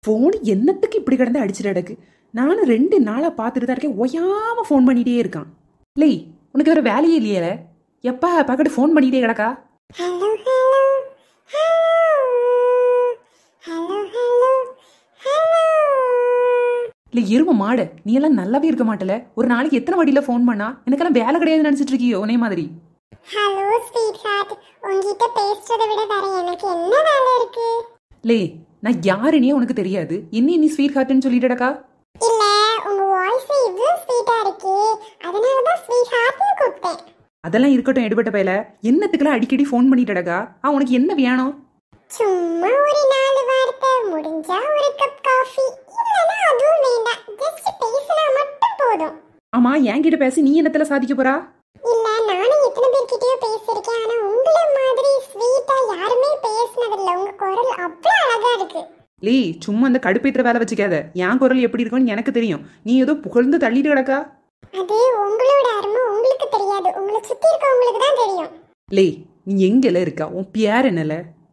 phone என்னத்துக்கு இப்படி கிடந்து அடிச்சுட்டு கிடக்கு நானும் ரெண்டு நாளாக பார்த்துட்டு தான் இருக்கேன் ஒயாம ஃபோன் பண்ணிட்டே இருக்கான் லே உனக்கு வேற வேலையே இல்லையே எப்பா பார்க்கட்டு ஃபோன் பண்ணிட்டே கிடக்கா hello hello hello hello hello இல்லை எரும மாடு நீ எல்லாம் நல்லாவே இருக்க மாட்டல ஒரு நாளைக்கு எத்தனை வடியில் ஃபோன் பண்ணா எனக்கெல்லாம் வேலை கிடையாது நினச்சிட்டு இருக்கியோ உனே மாதிரி ஹலோ ஸ்வீட் ஹார்ட் உங்ககிட்ட பேசுறதை விட வேற எனக்கு என்ன வேலை இருக்கு லே நான் யாருன்னே உனக்கு தெரியாது என்ன நீ ஸ்வீட் ஹார்ட்னு சொல்லிட்டடக்கா இல்ல உங்க வாய்ஸ் இவ்ளோ ஸ்வீட்டா இருக்கு அதனால தான் ஸ்வீட் ஹார்ட்னு கூப்பிட்டேன் அதெல்லாம் இருக்கட்டும் எடுபட்ட பையல என்னத்துக்கெல்லாம் அடிக்கடி ஃபோன் பண்ணிட்டடக்கா ஆ உனக்கு என்ன வேணும் சும்மா ஒரு நாலு வார்த்தை முடிஞ்சா ஒரு கப் காஃபி இல்லனா அதுவும் வேண்டாம் ஜஸ்ட் பேசினா மட்டும் போதும் ஆமா என்கிட்ட பேசி நீ என்னத்துல சாதிக்க போறா இல்ல நானும் எத்தனை பேர்கிட்டயோ பேசியிருக்கேன் ஆனா உங்களை மாதிரி ஸ்வீட்டா யாருமே பேசினதில்ல உங்க குரல் அவ்வளவு அழகா இருக்கு லே சும்மா அந்த கடுப்பேத்துற வேலை வச்சுக்காத என் குரல் எப்படி இருக்கும்னு எனக்கு தெரியும் நீ ஏதோ புகழ்ந்து தள்ளிட்டு கிடக்கா அது உங்களோட அருமை உங்களுக்கு தெரியாது உங்களை சுத்தி இருக்கவங்களுக்கு தான் தெரியும் லே நீ எங்கல இருக்கா உன் பேர் என்னல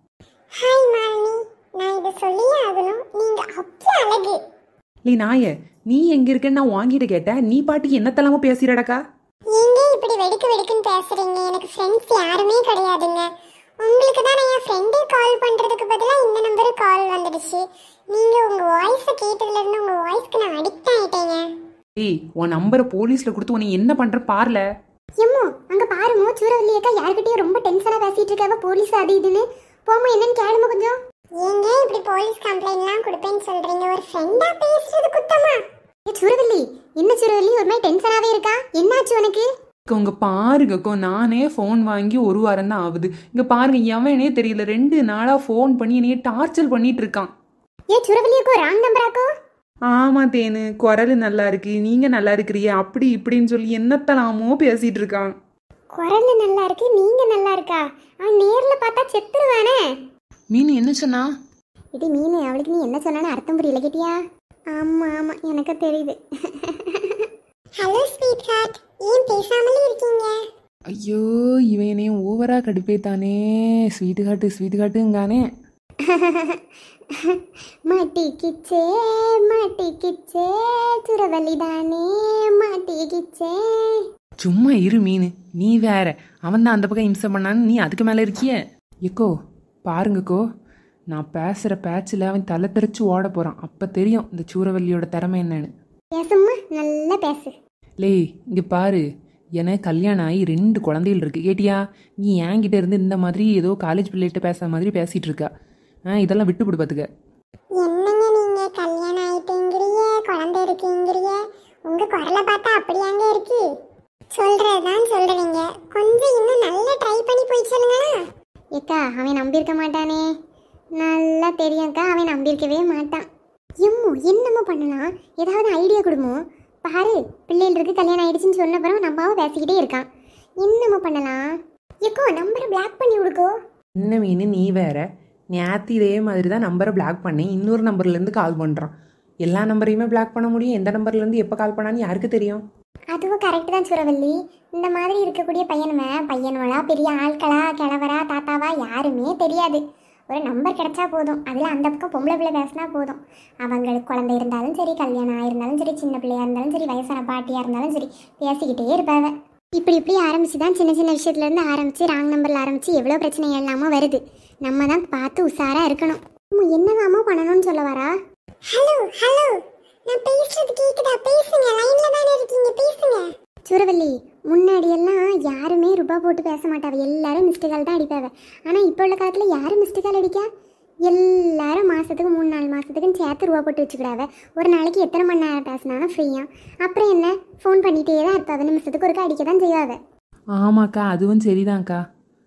ஹாய் மாலினி நான் இதை சொல்லியே ஆகணும் நீங்க அவ்வளவு அழகு லே நாய நீ எங்க இருக்கன்னு நான் வாங்கிட்டு கேட்டேன் நீ பாட்டுக்கு என்னத்தெல்லாமோ பேசிடடக்கா நீங்க இப்படி வெடுக்கு வெடுக்குன்னு பேசுறீங்க எனக்கு ஃப்ரெண்ட்ஸ் யாருமே கிடையாதுங்க உங்களுக்கு தான் நான் என் ஃப்ரெண்டே கால் பண்றதுக்கு பதிலாக இந்த நம்பருக்கு கால் வந்துடுச்சு நீங்க உங்க வாய்ஸை கேட்டதுல இருந்து உங்க வாய்ஸ்க்கு நான் அடிக்ட் ஆயிட்டேங்க ஏய் உன் நம்பரை போலீஸ்ல கொடுத்து உன்னை என்ன பண்ற பாருல எம்மோ அங்க பாருமோ சூரவல்லி அக்கா யார்கிட்டயும் ரொம்ப டென்ஷனா பேசிட்டு இருக்காவ போலீஸ் அது இதுன்னு போமோ என்னன்னு கேளுமா கொஞ்சம் ஏங்க இப்படி போலீஸ் கம்ப்ளைண்ட்லாம் கொடுப்பேன்னு சொல்றீங்க ஒரு ஃப்ரெண்டா பேசுறது குத்தமா ஏ சூரவல்லி என்ன சூரவல்லி ஒரு மாதிரி டென்ஷனாவே இருக்கா என்னாச்சு உனக்கு உங்க பாருங்கக்கோ நானே ஃபோன் வாங்கி ஒரு வாரம் தான் ஆகுது இங்க பாருங்க எவனே தெரியல ரெண்டு நாளா ஃபோன் பண்ணி என்னைய டார்ச்சர் பண்ணிட்டு இருக்கான் ஏ சூரவல்லி அக்கோ ராங் நம்பராக்கோ ஆமா தேனு குரல் நல்லா இருக்கு நீங்க நல்லா இருக்கிறிய அப்படி இப்படின்னு சொல்லி என்னத்தலாமோ பேசிட்டு இருக்கான் குரல் நல்லா இருக்கு நீங்க நல்லா இருக்கா அவன் நேர்ல பார்த்தா செத்துருவானே மீன் என்ன சொன்னா இது மீன் அவளுக்கு நீ என்ன சொன்னான்னு அர்த்தம் புரியல கேட்டியா ஆமா ஆமா எனக்கு தெரியுது ஹலோ ஸ்வீட் ஹார்ட் ஏன் பேசாமலே இருக்கீங்க ஐயோ இவன் என்னையும் ஓவரா கடுப்பேத்தானே ஸ்வீட்டு காட்டு ஸ்வீட்டு காட்டுங்கானே மாட்டிக்கிச்சே மாட்டிக்கிச்சே சுரவல்லி தானே மாட்டிக்கிச்சே சும்மா இரு மீன் நீ வேற அவன் தான் அந்த பக்கம் இம்சம் பண்ணான்னு நீ அதுக்கு மேலே இருக்கிய எக்கோ பாருங்கக்கோ நான் பேசுகிற பேச்சில் அவன் தலை தெறிச்சு ஓட போகிறான் அப்போ தெரியும் இந்த சூரவல்லியோட திறமை என்னன்னு பேசும்மா நல்லா பேசு லே இங்கே பாரு எனக்கு கல்யாணம் ஆகி ரெண்டு குழந்தைகள் இருக்கு கேட்டியா நீ என்கிட்ட இருந்து இந்த மாதிரி ஏதோ காலேஜ் பிள்ளைகிட்ட பேசுகிற மாதிரி பேசிகிட்டு இருக்கா ஆ இதெல்லாம் விட்டு விடு பார்த்துக்க என்னங்க நீங்க கல்யாணம் ஆயிட்டுங்கிறிய குழந்தை இருக்குங்கிறிய உங்க குரலை பார்த்தா அப்படியாங்க இருக்கு சொல்றதுதான் சொல்றீங்க கொஞ்சம் இன்னும் நல்லா ட்ரை பண்ணி போய் சொல்லுங்களா ஏக்கா அவன் நம்பியிருக்க மாட்டானே நல்லா தெரியும்க்கா அவன் நம்பியிருக்கவே மாட்டான் எம்மோ என்னமோ பண்ணலாம் ஏதாவது ஐடியா கொடுமோ பாரு பிள்ளைகளுக்கு கல்யாணம் ஆயிடுச்சுன்னு சொன்ன பிறகு நம்மாவ பேசிக்கிட்டே இருக்கான் என்னமோ பண்ணலாம் ஏக்கோ நம்பரை பிளாக் பண்ணி விடுக்கோ என்ன மீன் நீ வேற நேற்று இதே மாதிரி தான் நம்பரை பிளாக் பண்ணேன் இன்னொரு நம்பர்லேருந்து கால் பண்ணுறான் எல்லா நம்பரையுமே பிளாக் பண்ண முடியும் எந்த நம்பர்லேருந்து எப்போ கால் பண்ணான்னு யாருக்கு தெரியும் அதுவும் கரெக்ட் தான் சுரவல்லி இந்த மாதிரி இருக்கக்கூடிய பையனுமே பையனுவளா பெரிய ஆட்களா கிழவரா தாத்தாவா யாருமே தெரியாது ஒரு நம்பர் கிடைச்சா போதும் அதில் அந்த பக்கம் பொம்பளை பிள்ளை பேசினா போதும் அவங்களுக்கு குழந்தை இருந்தாலும் சரி கல்யாணம் ஆயிருந்தாலும் சரி சின்ன பிள்ளையா இருந்தாலும் சரி வயசான பாட்டியாக இருந்தாலும் சரி பேசிக்கிட்டே இருப்பாவ இப்படி இப்படி ஆரம்பிச்சு தான் சின்ன சின்ன விஷயத்துலேருந்து ஆரம்பித்து ராங் நம்பரில் ஆரம்பித்து எவ்வளோ பிரச்சனை எல்லாமோ வருது நம்ம தான் பார்த்து உஷாராக இருக்கணும் அம்மா, என்னதாம்மா பண்ணணும்னு சொல்ல வரா ஹலோ ஹலோ நான் பேசுறது கேக்குதா பேசுங்க லைன்ல தானே இருக்கீங்க பேசுங்க சூரவல்லி முன்னாடி எல்லாம் யாருமே ரூபா போட்டு பேச மாட்டாவ எல்லாரும் மிஸ்டு கால் தான் அடிப்பாவ ஆனா இப்போ உள்ள காலத்துல யாரும் மிஸ்டு கால் அடிக்கா எல்லாரும் மாசத்துக்கு மூணு நாலு மாசத்துக்குன்னு சேர்த்து ரூபா போட்டு வச்சுக்கிறாவ ஒரு நாளைக்கு எத்தனை மணி நேரம் பேசினாலும் ஃப்ரீயா அப்புறம் என்ன ஃபோன் பண்ணிட்டே தான் இருப்பாவ நிமிஷத்துக்கு ஒருக்கா அடிக்க தான் செய்வாவ ஆமாக்கா அதுவும் சரிதான்க்கா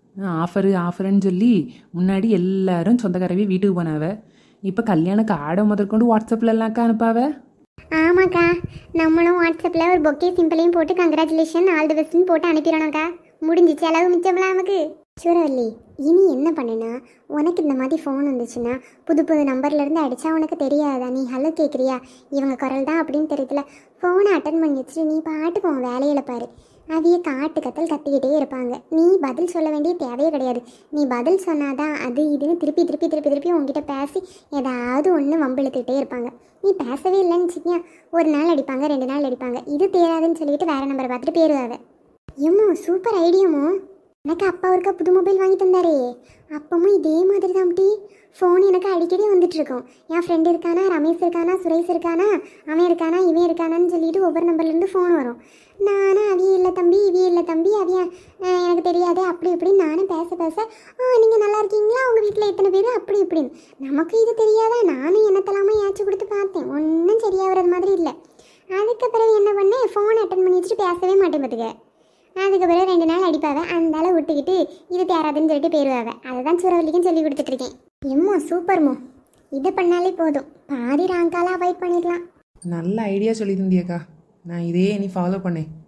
ஆஃபரு ஆஃபருன்னு சொல்லி முன்னாடி எல்லாரும் சொந்தக்காரவே வீட்டுக்கு போனாவ இப்போ கல்யாண காடை முதற்கொண்டு வாட்ஸ்அப்ல எல்லாம்க்கா அனுப்பாவ ஆமாக்கா நம்மளும் வாட்ஸ்அப்பில் ஒரு பொக்கே சிம்பிளையும் போட்டு கங்க்ராச்சுலேஷன் ஆல் தி பெஸ்ட்னு போட்டு அனுப்பிடணும்க்கா முடிஞ்சிச்சு அளவு மிச்சம்லாம் நமக்கு சூரவல்லி இனி என்ன பண்ணுனா உனக்கு இந்த மாதிரி ஃபோன் வந்துச்சுன்னா புது புது நம்பர்லேருந்து அடித்தா உனக்கு தெரியாதா நீ ஹலோ கேட்குறியா இவங்க குரல் தான் அப்படின்னு தெரியல ஃபோனை அட்டன் பண்ணி வச்சுட்டு நீ பாட்டுக்கு உன் வேலையில் பாரு அவிய காட்டு கத்தல் கத்திக்கிட்டே இருப்பாங்க நீ பதில் சொல்ல வேண்டிய தேவையே கிடையாது நீ பதில் சொன்னாதான் அது இதுன்னு திருப்பி திருப்பி திருப்பி திருப்பி உங்ககிட்ட பேசி ஏதாவது ஒன்று வம்பிழுத்துக்கிட்டே இருப்பாங்க நீ பேசவே இல்லைன்னு வச்சுக்கியா ஒரு நாள் அடிப்பாங்க ரெண்டு நாள் அடிப்பாங்க இது தேராதுன்னு சொல்லிட்டு வேற நம்பரை பார்த்துட்டு போயிடுவாங்க ஏமோ சூப்பர் ஐடியாமோ எனக்கு அப்பா ஒருக்கா புது மொபைல் வாங்கி தந்தாரே அப்பமும் இதே மாதிரி தான் அப்படி ஃபோன் எனக்கு அடிக்கடி வந்துட்டு இருக்கும் என் ஃப்ரெண்டு இருக்கானா ரமேஷ் இருக்கானா சுரேஷ் இருக்கானா அவன் இருக்கானா இவன் இருக்கானான்னு சொல்லிட்டு ஒவ்வொரு நம்பர்லேருந்து ஃபோன் வரும் நானும் அவிய இல்லை தம்பி இவிய இல்லை தம்பி அவிய அஹ், எனக்கு தெரியாது அப்படி இப்படின்னு நானும் பேச பேச ஆ நீங்கள் நல்லா இருக்கீங்களா உங்கள் வீட்டில் எத்தனை பேர் அப்படி இப்படின்னு நமக்கு இது தெரியாதா நானும் என்னத்தெல்லாமோ ஏச்சு கொடுத்து பார்த்தேன் ஒன்றும் சரியாகிறது மாதிரி இல்லை அதுக்கு பிறகு என்ன பண்ணேன் ஃபோன் அட்டன் பண்ணி வச்சுட்டு பேசவே மாட்டேன் பார்த்துக்க அதுக்கு பிறகு ரெண்டு நாள் அடிப்பாவ அந்த ஆளை விட்டுக்கிட்டு இது தேராதுன்னு சொல்லிட்டு போயிடுவாவ அதை தான் சூறவல்லிக்கும் சொல்லி கொடுத்துட்ருக்கேன் எம்மோ சூப்பர்மோ இது பண்ணாலே போதும் பாதி ராங்கால அவாய்ட் பண்ணிடலாம் நல்ல ஐடியா சொல்லி தந்தியக்கா நான் இதே நீ ஃபாலோ பண்ணேன்